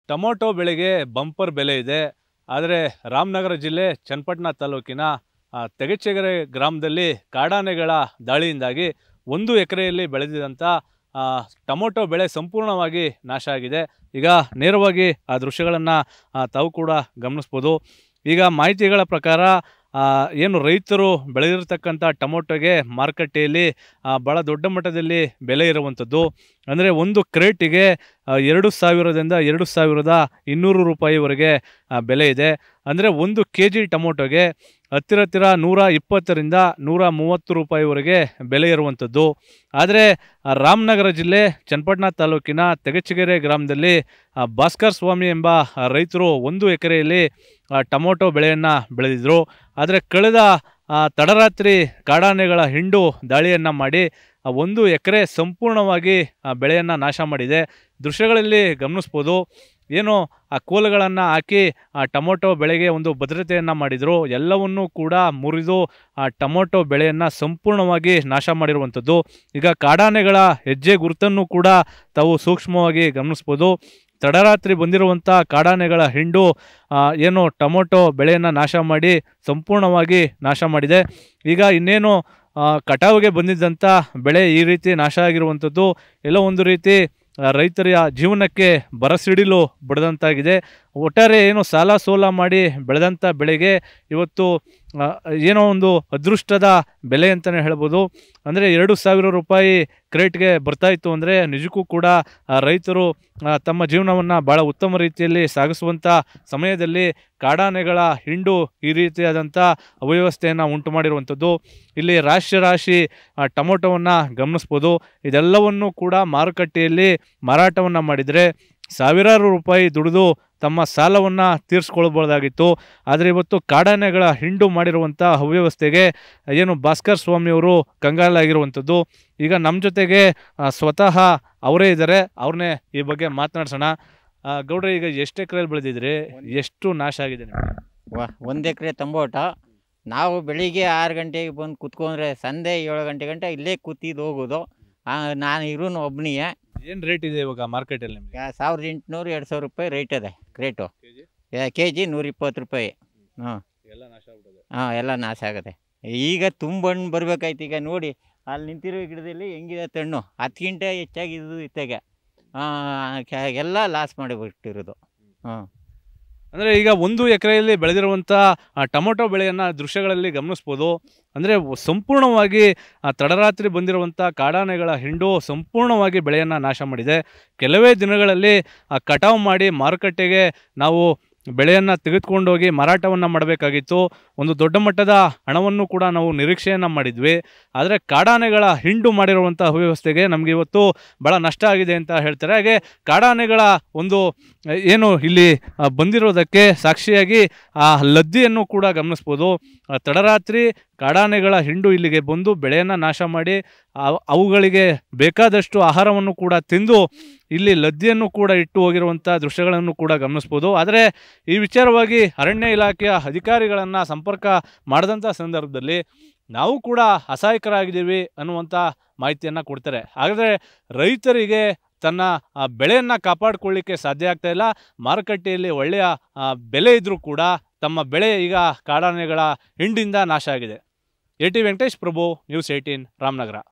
tomato ಬೆಳೆಗೆ bumper ಬೆಲೆ ಇದೆ ಆದರೆ ರಾಮನಗರ ಜಿಲ್ಲೆ ಚನ್ನಪಟ್ಟಣ ತಾಲೂಕಿನ ಆ, ತೆಗಚೆಗೆರೆ ಗ್ರಾಮದಲ್ಲಿ ಕಾಡಾನೆಗಳ ದಾಳಿಯಿಂದಾಗಿ ಒಂದು ಎಕರೆಯಲ್ಲಿ ಬೆಳೆದಿದ್ದಂಥ ಆ, ಟೊಮೊಟೊ ಬೆಳೆ ಸಂಪೂರ್ಣವಾಗಿ ನಾಶ ಆಗಿದೆ ಈಗ ನೇರವಾಗಿ ಆ ದೃಶ್ಯಗಳನ್ನು ತಾವು ಕೂಡ ಗಮನಿಸ್ಬೋದು ಈಗ ಮಾಹಿತಿಗಳ ಪ್ರಕಾರ ಆ, ಏನು ರೈತರು ಬೆಳೆದಿರ್ತಕ್ಕಂಥ ಟೊಮೊಟೊಗೆ ಮಾರುಕಟ್ಟೆಯಲ್ಲಿ ಆ, ಭಾಳ ದೊಡ್ಡ ಮಟ್ಟದಲ್ಲಿ ಬೆಲೆ ಇರುವಂಥದ್ದು ಅಂದರೆ ಒಂದು ಕ್ರೇಟಿಗೆ ಆ, ಎರಡು ಸಾವಿರದಿಂದ ಎರಡು ಸಾವಿರದ ಇನ್ನೂರು ರೂಪಾಯಿವರೆಗೆ ಆ, ಬೆಲೆ ಇದೆ ಅಂದರೆ ಒಂದು ಕೆ ಜಿ ಟೊಮೊಟೊಗೆ ಹತ್ತಿರ ಹತ್ತಿರ ನೂರ ಇಪ್ಪತ್ತರಿಂದ ನೂರ ಮೂವತ್ತು ರೂಪಾಯಿವರೆಗೆ ಬೆಲೆ ಇರುವಂಥದ್ದು ಆದರೆ ಆ, ರಾಮನಗರ ಜಿಲ್ಲೆ ಚನ್ನಪಟ್ಟಣ ತಾಲೂಕಿನ ತೆಗಚಗೆರೆ ಗ್ರಾಮದಲ್ಲಿ ಆ, ಭಾಸ್ಕರ್ ಸ್ವಾಮಿ ಎಂಬ ಆ, ರೈತರು ಒಂದು ಎಕರೆಯಲ್ಲಿ ಆ, ಟೊಮೊಟೊ ಬೆಳೆಯನ್ನು ಬೆಳೆದಿದ್ದರು ಆದರೆ ಕಳೆದ ಆ, ತಡರಾತ್ರಿ ಕಾಡಾನೆಗಳ ಹಿಂಡು ದಾಳಿಯನ್ನು ಮಾಡಿ ಆ ಒಂದು ಎಕರೆ ಸಂಪೂರ್ಣವಾಗಿ ಆ ಬೆಳೆಯನ್ನು ನಾಶ ಮಾಡಿದೆ ದೃಶ್ಯಗಳಲ್ಲಿ ಗಮನಿಸ್ಬೋದು ಏನು ಆ ಕೋಲುಗಳನ್ನು ಹಾಕಿ ಆ ಟೊಮೊಟೊ ಬೆಳೆಗೆ ಒಂದು ಭದ್ರತೆಯನ್ನು ಮಾಡಿದರು ಎಲ್ಲವನ್ನೂ ಕೂಡ ಮುರಿದು ಆ ಟೊಮೊಟೊ ಬೆಳೆಯನ್ನು ಸಂಪೂರ್ಣವಾಗಿ ನಾಶ ಮಾಡಿರುವಂಥದ್ದು ಈಗ ಕಾಡಾನೆಗಳ ಹೆಜ್ಜೆ ಗುರುತನ್ನು ಕೂಡ ತಾವು ಸೂಕ್ಷ್ಮವಾಗಿ ಗಮನಿಸ್ಬೋದು ತಡರಾತ್ರಿ ಬಂದಿರುವಂಥ ಕಾಡಾನೆಗಳ ಹಿಂಡು ಆ, ಏನು ಟೊಮೊಟೊ ಬೆಳೆಯನ್ನು ನಾಶ ಮಾಡಿ ಸಂಪೂರ್ಣವಾಗಿ ನಾಶ ಮಾಡಿದೆ ಈಗ ಇನ್ನೇನು ಆ, ಕಟಾವಿಗೆ ಬಂದಿದ್ದಂಥ ಬೆಳೆ ಈ ರೀತಿ ನಾಶ ಆಗಿರುವಂಥದ್ದು ಎಲ್ಲೋ ಒಂದು ರೀತಿ ಆ, ರೈತರ ಜೀವನಕ್ಕೆ ಬರಸಿಡಿಲು ಬಡ್ದಂತಾಗಿದೆ ಒಟ್ಟಾರೆ ಏನು ಸಾಲ ಸೋಲ ಮಾಡಿ ಬೆಳೆದಂಥ ಬೆಳೆಗೆ ಇವತ್ತು ಆ, ಏನೋ ಒಂದು ಅದೃಷ್ಟದ ಬೆಲೆ ಅಂತಲೇ ಹೇಳ್ಬೋದು ಅಂದರೆ ಎರಡು ಸಾವಿರ ರೂಪಾಯಿ ಕ್ರೇಟ್ಗೆ ಬರ್ತಾ ಇತ್ತು ಅಂದರೆ ನಿಜಕ್ಕೂ ಕೂಡ ಆ, ರೈತರು ಆ, ತಮ್ಮ ಜೀವನವನ್ನು ಭಾಳ ಉತ್ತಮ ರೀತಿಯಲ್ಲಿ ಸಾಗಿಸುವಂಥ ಸಮಯದಲ್ಲಿ ಕಾಡಾನೆಗಳ ಹಿಂಡು ಈ ರೀತಿಯಾದಂಥ ಅವ್ಯವಸ್ಥೆಯನ್ನು ಉಂಟು ಮಾಡಿರುವಂಥದ್ದು ಇಲ್ಲಿ ರಾಶಿ ರಾಶಿ ಆ, ಟೊಮೊಟೊವನ್ನು ಗಮನಿಸ್ಬೋದು ಇದೆಲ್ಲವನ್ನು ಕೂಡ ಮಾರುಕಟ್ಟೆಯಲ್ಲಿ ಮಾರಾಟವನ್ನು ಮಾಡಿದರೆ ಸಾವಿರಾರು ರೂಪಾಯಿ ದುಡಿದು ತಮ್ಮ ಸಾಲವನ್ನು ತೀರಿಸ್ಕೊಳ್ಬೋದಾಗಿತ್ತು ಆದರೆ ಇವತ್ತು ಕಾಡಾನೆಗಳ ಹಿಂಡು ಮಾಡಿರುವಂಥ ಅವ್ಯವಸ್ಥೆಗೆ ಏನು ಭಾಸ್ಕರ್ ಸ್ವಾಮಿಯವರು ಕಂಗಾಲಾಗಿರುವಂಥದ್ದು ಈಗ ನಮ್ಮ ಜೊತೆಗೆ ಆ, ಸ್ವತಃ ಅವರೇ ಇದ್ದಾರೆ ಅವ್ರನ್ನೇ ಈ ಬಗ್ಗೆ ಮಾತನಾಡ್ಸೋಣ ಆ, ಗೌಡ್ರೆ ಈಗ ಎಷ್ಟು ಎಕರೆಯಲ್ಲಿ ಬೆಳೆದಿದ್ರಿ ಎಷ್ಟು ನಾಶ ಆಗಿದೆ ನಿಮಗೆ ವ ಒಂದು ಎಕರೆ ತಂಬೋಟ ನಾವು ಬೆಳಿಗ್ಗೆ ಆರು ಗಂಟೆಗೆ ಬಂದು ಕುತ್ಕೊಂಡ್ರೆ ಸಂಜೆ ಏಳು ಗಂಟೆ ಗಂಟೆ ಇಲ್ಲೇ ಕೂತಿದ್ದು ಹೋಗೋದು ಆ, ನಾನು ಇರೋನು ಒಬ್ಬನಿಗೆ ಏನು ರೇಟ್ ಇದೆ ಇವಾಗ ಮಾರ್ಕೆಟಲ್ಲಿ ನಿಮಗೆ ಸಾವಿರದ ಎಂಟುನೂರು ಎರಡು ಸಾವಿರ ರೂಪಾಯಿ ರೇಟ್ ಇದೆ ರೇಟು ಕೆ ಜಿ ನೂರಿಪ್ಪತ್ತು ರೂಪಾಯಿ ಹಾಂ ಎಲ್ಲ ನಾಶ ಆಗ್ಬಿಟ್ಟದೆ ಹಾಂ ಎಲ್ಲ ನಾಶ ಆಗುತ್ತೆ ಈಗ ತುಂಬ ಹಣ್ಣು ಬರ್ಬೇಕಾಯ್ತು ಈಗ ನೋಡಿ ಅಲ್ಲಿ ನಿಂತಿರೋ ಗಿಡದಲ್ಲಿ ಹೆಂಗಿದೆ ತಣ್ಣು ಹತ್ತು ಹೆಚ್ಚಾಗಿದ್ದು ಇತ್ತಾಗೆ ಎಲ್ಲ ಲಾಸ್ ಮಾಡಿಬಿಟ್ಟಿರೋದು ಹಾಂ ಅಂದರೆ ಈಗ ಒಂದು ಎಕರೆಯಲ್ಲಿ ಬೆಳೆದಿರುವಂಥ ಆ ಟೊಮೊಟೊ ಬೆಳೆಯನ್ನು ದೃಶ್ಯಗಳಲ್ಲಿ ಗಮನಿಸ್ಬೋದು ಅಂದರೆ ಸಂಪೂರ್ಣವಾಗಿ ಆ ತಡರಾತ್ರಿ ಬಂದಿರುವಂಥ ಕಾಡಾನೆಗಳ ಹಿಂಡು ಸಂಪೂರ್ಣವಾಗಿ ಬೆಳೆಯನ್ನು ನಾಶ ಮಾಡಿದೆ ಕೆಲವೇ ದಿನಗಳಲ್ಲಿ ಆ ಕಟಾವು ಮಾಡಿ ಮಾರುಕಟ್ಟೆಗೆ ನಾವು ಬೆಳೆಯನ್ನು ತೆಗೆದುಕೊಂಡೋಗಿ ಮಾರಾಟವನ್ನು ಮಾಡಬೇಕಾಗಿತ್ತು ಒಂದು ದೊಡ್ಡ ಮಟ್ಟದ ಹಣವನ್ನು ಕೂಡ ನಾವು ನಿರೀಕ್ಷೆಯನ್ನು ಮಾಡಿದ್ವಿ ಆದರೆ ಕಾಡಾನೆಗಳ ಹಿಂಡು ಮಾಡಿರುವಂಥ ಅವ್ಯವಸ್ಥೆಗೆ ನಮಗೆ ಇವತ್ತು ಭಾಳ ನಷ್ಟ ಆಗಿದೆ ಅಂತ ಹೇಳ್ತಾರೆ ಹಾಗೆ ಕಾಡಾನೆಗಳ ಒಂದು ಆ, ಏನು ಇಲ್ಲಿ ಆ, ಬಂದಿರೋದಕ್ಕೆ ಸಾಕ್ಷಿಯಾಗಿ ಆ ಲದ್ದಿಯನ್ನು ಕೂಡ ಗಮನಿಸ್ಬೋದು ಆ, ತಡರಾತ್ರಿ ಕಾಡಾನೆಗಳ ಹಿಂಡು ಇಲ್ಲಿಗೆ ಬಂದು ಬೆಳೆಯನ್ನು ನಾಶ ಮಾಡಿ ಅವ್- ಅವುಗಳಿಗೆ ಬೇಕಾದಷ್ಟು ಆಹಾರವನ್ನು ಕೂಡ ತಿಂದು ಇಲ್ಲಿ ಲದ್ದಿಯನ್ನು ಕೂಡ ಇಟ್ಟು ಹೋಗಿರುವಂಥ ದೃಶ್ಯಗಳನ್ನು ಕೂಡ ಗಮನಿಸ್ಬೋದು ಆದರೆ ಈ ವಿಚಾರವಾಗಿ ಅರಣ್ಯ ಇಲಾಖೆಯ ಅಧಿಕಾರಿಗಳನ್ನು ಸಂಪರ್ಕ ಮಾಡಿದಂಥ ಸಂದರ್ಭದಲ್ಲಿ ನಾವು ಕೂಡ ಅಸಹಾಯಕರಾಗಿದ್ದೀವಿ ಅನ್ನುವಂಥ ಮಾಹಿತಿಯನ್ನು ಕೊಡ್ತಾರೆ ಹಾಗಾದರೆ ರೈತರಿಗೆ ತನ್ನ ಆ, ಬೆಳೆಯನ್ನು ಕಾಪಾಡಿಕೊಳ್ಳಿಕ್ಕೆ ಸಾಧ್ಯ ಆಗ್ತಾ ಇಲ್ಲ ಮಾರುಕಟ್ಟೆಯಲ್ಲಿ ಒಳ್ಳೆಯ ಆ, ಬೆಲೆ ಇದ್ದರೂ ಕೂಡ ತಮ್ಮ ಬೆಳೆ ಈಗ ಕಾಡಾನೆಗಳ ಹಿಂಡಿಂದ ನಾಶ ಆಗಿದೆ A T Venkatesh Prabhu news eighteen Ramanagara